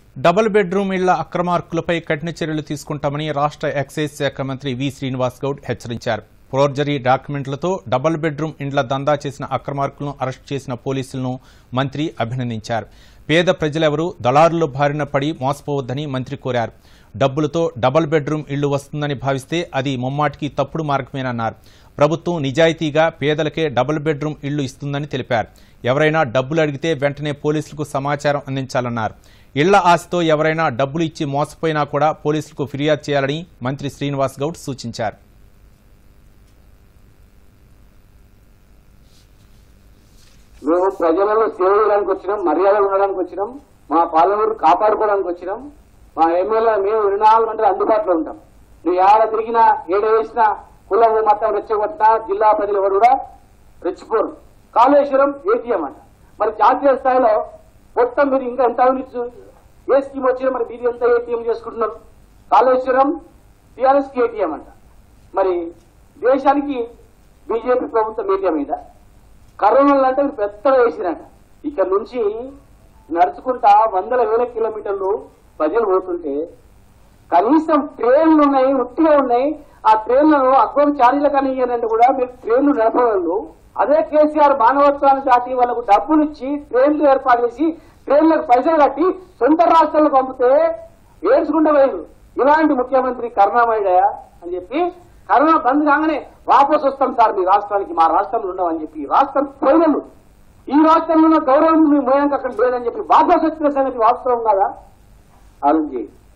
double bedroom ఇళ్ల అక్రమార్కులపై కఠిన చర్యలు తీసుకుంటామని రాష్ట్ర ఎక్సైజ్ శాఖ మంత్రి వి శ్రీనివాస్ గౌడ్ హెచ్చరించారు ఫోర్జరీ డాక్యుమెంట్లతో డబుల్ బెడ్రూమ్ ఇండ్ల దందా చేసిన అక్రమార్కులను అరెస్ట్ చేసిన పోలీసులను మంత్రి అభినందించారు పేద ప్రజలెవరూ దళారుల బారిన పడి మోసపోవద్దని మంత్రి కోరారు డబ్బులతో డబుల్ బెడ్రూమ్ ఇళ్లు వస్తుందని భావిస్తే అది ముమ్మాటికి తప్పుడు మార్గమేనన్నారు ప్రభుత్వం నిజాయితీగా పేదలకే డబుల్ బెడ్రూమ్ ఇళ్లు ఇస్తుందని తెలిపారు ఎవరైనా డబ్బులు అడిగితే వెంటనే పోలీసులకు సమాచారం అందించాలన్నారు ఇళ్ల ఆశతో ఎవరైనా డబ్బులు ఇచ్చి మోసపోయినా కూడా పోలీసులకు ఫిర్యాదు చేయాలని మంత్రి శ్రీనివాస్ గౌడ్ సూచించారు మేము ప్రజలలో సేవ చేయడానికి వచ్చినాం మర్యాద ఉండడానికి వచ్చినాం మా పాలనను కాపాడుకోవడానికి వచ్చినాం మా ఎమ్మెల్యే మేము ఇరవై నాలుగు గంటలు అందుబాటులో ఉంటాం నువ్వు ఏడ తిరిగినా ఏడ వేసినా కులం మతం రెచ్చగొట్టినా జిల్లా ప్రజలు ఎవరు కూడా రెచ్చిపోరు కాళేశ్వరం ఏటీఎం అంట మరి జాతీయ స్థాయిలో మొత్తం మీరు ఇంకా ఎంత అవినీతి ఏ స్కీమ్ వచ్చినా మరి మీరు ఎంత ఏటీఎం చేసుకుంటున్నారు కాళేశ్వరం టీఆర్ఎస్ కి ఏటీఎం అంట మరి దేశానికి బీజేపీ ప్రభుత్వం ఏటీఎం మీద కరోనాలు అంటే మీరు పెద్దగా వేసిరంట ఇక్కడ నుంచి నడుచుకుంటా వందల వేల కిలోమీటర్లు ప్రజలు పోతుంటే కనీసం ట్రైన్లు ఉన్నాయి ఉట్టిగా ఉన్నాయి ఆ ట్రైన్లను అక్రమ ఛార్జీల కానీ ఇయ్యనంటే కూడా మీరు ట్రైన్లు నడపగలరు అదే కేసీఆర్ మానవత్వాన్ని దాటి వాళ్ళకు డబ్బులు ఇచ్చి ట్రైన్లు ఏర్పాటు చేసి ట్రైన్లకు పైసలు కట్టి సొంత రాష్ట్రాలకు పంపితే ఏడ్చుకుంటూ పోయింది ఇలాంటి ముఖ్యమంత్రి కరుణామయుడయా అని చెప్పి కరోనా బంద్ కాగానే వాపసు వస్తాం సార్ మీ రాష్ట్రానికి మా రాష్ట్రంలో ఉండమని చెప్పి రాష్ట్రం పోయినలు ఈ రాష్ట్రంలో ఉన్న గౌరవం మీ మోయానికి అక్కడ లేదని చెప్పి వాపసు వచ్చిన సంగతి వాస్తవం కదా ఆలోచించి